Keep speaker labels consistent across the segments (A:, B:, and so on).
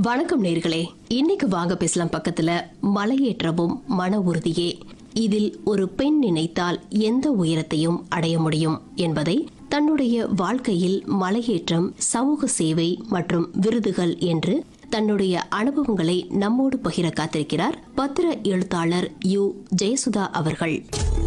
A: வணக்கம் நேர்களே இன்னைக்கு வாங்க பேசலாம் பக்கத்துல மலையேற்றமும் மன உறுதியே இதில் ஒரு பெண் நினைத்தால் எந்த உயரத்தையும் அடைய முடியும் என்பதை தன்னுடைய வாழ்க்கையில் மலையேற்றம் சமூக சேவை மற்றும் விருதுகள் என்று தன்னுடைய அனுபவங்களை நம்மோடு பகிர காத்திருக்கிறார் பத்திர எழுத்தாளர் யு ஜெயசுதா அவர்கள்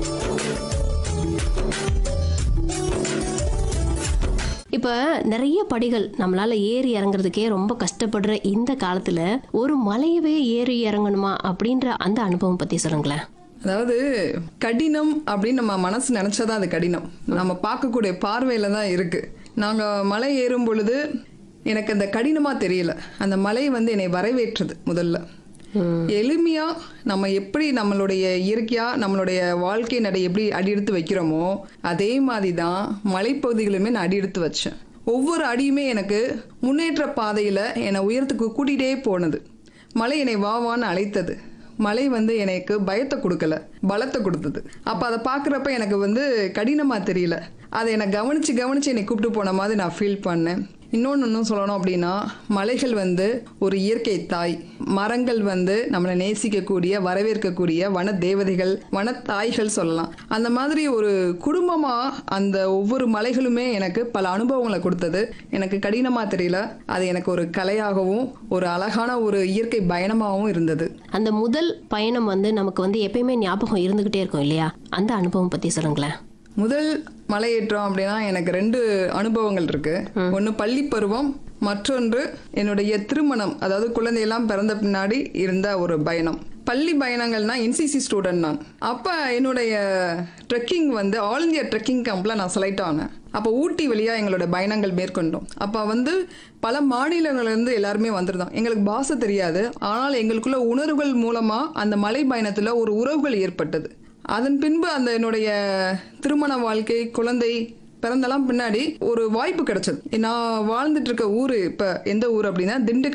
A: இப்ப நிறைய படிகள் நம்மளால ஏறி இறங்குறதுக்கே ரொம்ப கஷ்டப்படுற இந்த காலத்துல ஒரு மலையவே ஏறி இறங்கணுமா அப்படின்ற அந்த அனுபவம் பத்தி சொல்லுங்களேன்
B: அதாவது கடினம் அப்படின்னு நம்ம மனசு நினைச்சாதான் அது கடினம் நம்ம பார்க்கக்கூடிய பார்வையில தான் இருக்கு நாங்க மலை ஏறும் பொழுது எனக்கு அந்த கடினமா தெரியல அந்த மலை வந்து என்னை வரவேற்றது முதல்ல எளிமையா நம்ம எப்படி நம்மளுடைய இயற்கையா நம்மளுடைய வாழ்க்கை நடை எப்படி அடியெடுத்து வைக்கிறோமோ அதே மாதிரி தான் மலைப்பகுதிகளுமே நான் அடியெடுத்து வச்சேன் ஒவ்வொரு அடியுமே எனக்கு முன்னேற்ற பாதையில என்னை உயரத்துக்கு கூட்டிகிட்டே போனது மலை என்னை வா வான்னு அழைத்தது மலை வந்து எனக்கு பயத்தை கொடுக்கல பலத்தை கொடுத்தது அப்போ அதை பார்க்குறப்ப எனக்கு வந்து கடினமாக தெரியல அதை என்னை கவனித்து கவனித்து என்னை கூப்பிட்டு போன மாதிரி நான் ஃபீல் பண்ணேன் இன்னொன்று இன்னும் சொல்லணும் அப்படின்னா மலைகள் வந்து ஒரு இயற்கை தாய் மரங்கள் வந்து நம்மளை நேசிக்கக்கூடிய வரவேற்கக்கூடிய வன தேவதைகள் வனத்தாய்கள் சொல்லலாம் அந்த மாதிரி ஒரு குடும்பமாக அந்த ஒவ்வொரு மலைகளுமே எனக்கு பல அனுபவங்களை கொடுத்தது எனக்கு கடினமாக தெரியல அது எனக்கு ஒரு கலையாகவும் ஒரு அழகான ஒரு இயற்கை பயணமாகவும் இருந்தது
A: அந்த முதல் பயணம் வந்து நமக்கு வந்து எப்பயுமே ஞாபகம் இருந்துகிட்டே இருக்கும் இல்லையா அந்த அனுபவம் பத்தி சொல்லுங்களேன்
B: முதல் மலையேற்றம் அப்படின்னா எனக்கு ரெண்டு அனுபவங்கள் இருக்கு ஒன்று பள்ளி பருவம் மற்றொன்று என்னுடைய திருமணம் அதாவது குழந்தையெல்லாம் பிறந்த பின்னாடி இருந்த ஒரு பயணம் பள்ளி பயணங்கள்னா என்சிசி ஸ்டூடெண்ட் நான் அப்போ என்னுடைய ட்ரெக்கிங் வந்து ஆல் இந்தியா ட்ரெக்கிங் கேம்பில் நான் செலக்ட் ஆனேன் அப்போ ஊட்டி வழியாக எங்களோட பயணங்கள் மேற்கொண்டோம் அப்போ வந்து பல மாநிலங்கள்லேருந்து எல்லாருமே வந்திருந்தோம் எங்களுக்கு பாஷை தெரியாது ஆனால் எங்களுக்குள்ள உணர்வுகள் மூலமாக அந்த மலை பயணத்தில் ஒரு உறவுகள் ஏற்பட்டது அதன் பின்பு அந்த என்னுடைய திருமண வாழ்க்கை குழந்தை பிறந்தெல்லாம் பின்னாடி ஒரு வாய்ப்பு கிடைச்சது நான் வாழ்ந்துட்டு இருக்க ஊர் இப்போ எந்த ஊர் அப்படின்னா திண்டுக்கல்